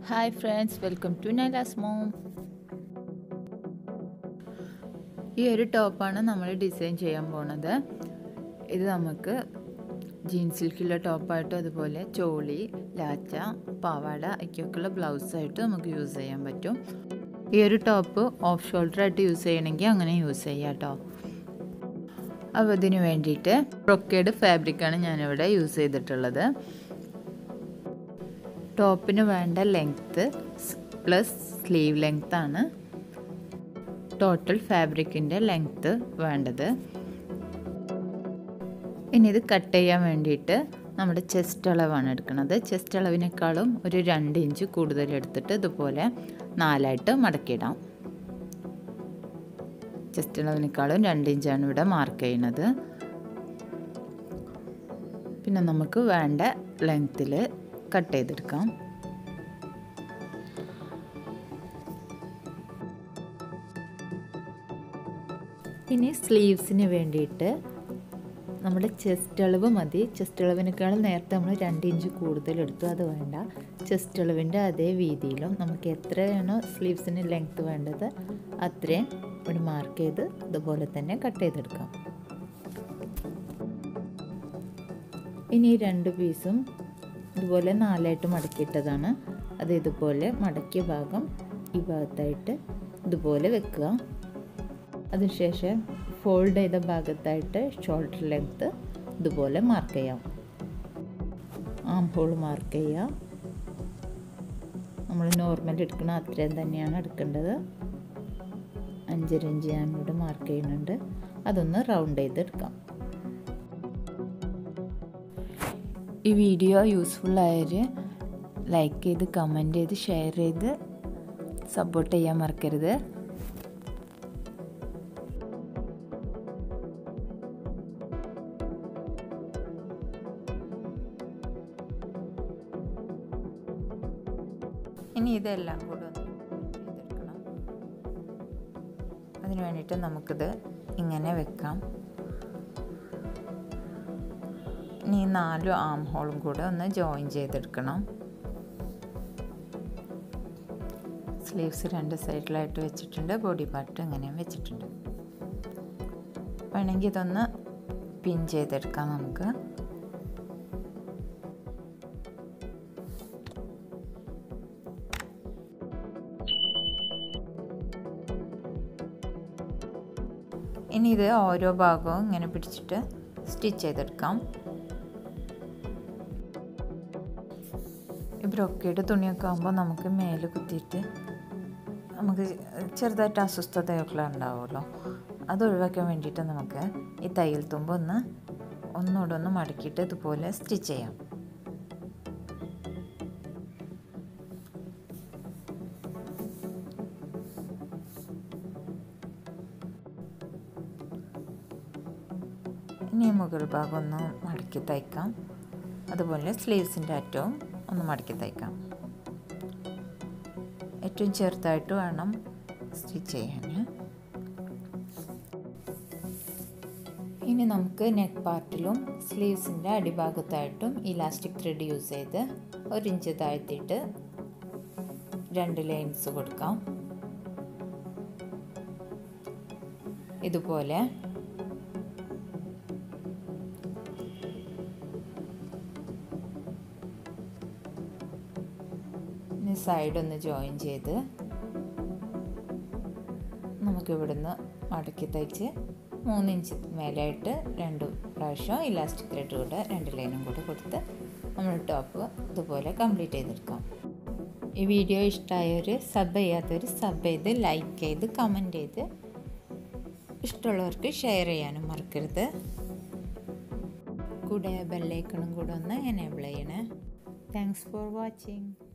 hi friends welcome to Naila's mom ഈ ഒരു ടോപ്പാണ് നമ്മൾ ഡിസൈൻ ചെയ്യാൻ പോണത് ഇത് നമുക്ക് ജീൻസ് സിൽക്കുള്ള ടോപ്പായിട്ടും അതുപോലെ ചോളി ലാച്ച പാവാട ഒക്കെയൊക്കെയുള്ള ബ്ലൗസായിട്ട് നമുക്ക് യൂസ് ചെയ്യാൻ പറ്റും ഈ ഒരു ടോപ്പ് ഓഫ് ഷോൾഡറായിട്ട് യൂസ് ചെയ്യണമെങ്കിൽ അങ്ങനെ യൂസ് ചെയ്യാം കേട്ടോ അപ്പോൾ ഇതിന് വേണ്ടിയിട്ട് ബ്രൊക്കേഡ് ഫാബ്രിക്കാണ് ഞാനിവിടെ യൂസ് ചെയ്തിട്ടുള്ളത് ടോപ്പിന് വേണ്ട ലെങ്ത്ത് പ്ലസ് സ്ലീവ് ലെങ്ത് ആണ് ടോട്ടൽ ഫാബ്രിക്കിൻ്റെ ലെങ്ത്ത് വേണ്ടത് ഇനി ഇത് കട്ട് ചെയ്യാൻ വേണ്ടിയിട്ട് നമ്മുടെ ചെസ്റ്റ് അളവാണ് എടുക്കുന്നത് ചെസ്റ്റ് അളവിനേക്കാളും ഒരു രണ്ട് ഇഞ്ച് കൂടുതൽ എടുത്തിട്ട് ഇതുപോലെ നാലായിട്ട് മടക്കിയിടാം ചെസ്റ്റ് അളവിനേക്കാളും രണ്ട് ഇഞ്ചാണ് ഇവിടെ മാർക്ക് ചെയ്യുന്നത് പിന്നെ നമുക്ക് വേണ്ട ലെങ്ത്തിൽ കട്ട് ചെയ്തെടുക്കാം ഇനി സ്ലീവ്സിന് വേണ്ടിയിട്ട് നമ്മുടെ ചെസ്റ്റ് അളവ് മതി ചെസ്റ്റ് അളവിനേക്കാളും നേരത്തെ നമ്മൾ രണ്ട് ഇഞ്ച് കൂടുതൽ എടുത്തു അത് വേണ്ട ചെസ്റ്റ് അളവിൻ്റെ അതേ വീതിയിലും നമുക്ക് എത്രയാണോ സ്ലീവ്സിന് ലെങ്ത്ത് വേണ്ടത് അത്രയും ഇവിടെ മാർക്ക് ചെയ്ത് ഇതുപോലെ തന്നെ കട്ട് ചെയ്തെടുക്കാം ഇനി രണ്ട് പീസും ഇതുപോലെ നാലായിട്ട് മടക്കിയിട്ടതാണ് അത് ഇതുപോലെ മടക്കിയ ഭാഗം ഈ ഭാഗത്തായിട്ട് ഇതുപോലെ വെക്കുക അതിനുശേഷം ഫോൾഡ് ചെയ്ത ഭാഗത്തായിട്ട് ഷോൾഡർ ലെങ്ത്ത് ഇതുപോലെ മാർക്ക് ചെയ്യാം ആം ഹോൾ മാർക്ക് ചെയ്യാം നമ്മൾ നോർമൽ എടുക്കുന്ന അത്രയും തന്നെയാണ് എടുക്കേണ്ടത് അഞ്ചര ഇഞ്ച് ഞാനിവിടെ മാർക്ക് ചെയ്യുന്നുണ്ട് അതൊന്ന് റൗണ്ട് ചെയ്തെടുക്കാം ഈ വീഡിയോ യൂസ്ഫുൾ ആയവർ ലൈക്ക് ചെയ്ത് കമൻറ്റ് ചെയ്ത് ഷെയർ ചെയ്ത് സപ്പോർട്ട് ചെയ്യാൻ മറക്കരുത് ഇനി ഇതെല്ലാം കൂടെ ഒന്ന് ചെയ്തെടുക്കണം അതിന് വേണ്ടിയിട്ട് നമുക്കിത് ഇങ്ങനെ വെക്കാം ഇനി നാലും ആം ഹോളും കൂടെ ഒന്ന് ജോയിൻ ചെയ്തെടുക്കണം സ്ലീവ്സ് രണ്ട് സൈഡിലായിട്ട് വെച്ചിട്ടുണ്ട് ബോഡി പാർട്ട് ഇങ്ങനെയും വെച്ചിട്ടുണ്ട് വേണമെങ്കിൽ ഇതൊന്ന് പിൻ ചെയ്തെടുക്കാം നമുക്ക് ഇനി ഇത് ഓരോ ഭാഗവും ഇങ്ങനെ പിടിച്ചിട്ട് സ്റ്റിച്ച് ചെയ്തെടുക്കാം ഈ ബ്രൊക്കേഡ് തുണിയൊക്കെ ആകുമ്പോൾ നമുക്ക് മേല് കുത്തിയിട്ട് നമുക്ക് ചെറുതായിട്ട് അസ്വസ്ഥതയൊക്കെ ഉണ്ടാവുമല്ലോ അത് ഒഴിവാക്കാൻ വേണ്ടിയിട്ട് നമുക്ക് ഈ തയ്യൽ തുമ്പ് ഒന്ന് ഒന്നുകൂടെ ഒന്ന് മടക്കിയിട്ട് ഇതുപോലെ സ്റ്റിച്ച് ചെയ്യാം ഇനി മുകൾ ഭാഗം ഒന്ന് മടക്കി തയ്ക്കാം അതുപോലെ സ്ലീവ്സിൻ്റെ അറ്റവും ഒന്ന് മടക്കി തയ്ക്കാം ഏറ്റവും ചെറുതായിട്ട് വേണം സ്റ്റിച്ച് ചെയ്യാൻ ഇനി നമുക്ക് നെക്ക് പാർട്ടിലും സ്ലീവ്സിൻ്റെ അടിഭാഗത്തായിട്ടും ഇലാസ്റ്റിക് ത്രെഡ് യൂസ് ചെയ്ത് ഒരു ഇഞ്ച് താഴ്ത്തിയിട്ട് രണ്ട് ലൈൻസ് കൊടുക്കാം ഇതുപോലെ ഇനി സൈഡ് ഒന്ന് ജോയിൻ ചെയ്ത് നമുക്ക് ഇവിടുന്ന് മടക്കി തയ്ച്ച് മൂന്നിഞ്ച് മേലായിട്ട് രണ്ട് പ്രാവശ്യം ഇലാസ്റ്റിക് ത്രെഡ് കൂടെ രണ്ട് ലൈനും കൂടെ കൊടുത്ത് നമ്മൾ ടോപ്പ് ഇതുപോലെ കംപ്ലീറ്റ് ചെയ്തെടുക്കാം ഈ വീഡിയോ ഇഷ്ടമായവർ സബ് ചെയ്യാത്തവർ സബ് ചെയ്ത് ലൈക്ക് ചെയ്ത് കമൻറ്റ് ചെയ്ത് ഇഷ്ടമുള്ളവർക്ക് ഷെയർ ചെയ്യാനും മറക്കരുത് കൂടെ ബെല്ലൈക്കണും കൂടെ ഒന്ന് എനേബിൾ ചെയ്യണേ താങ്ക്സ് ഫോർ വാച്ചിങ്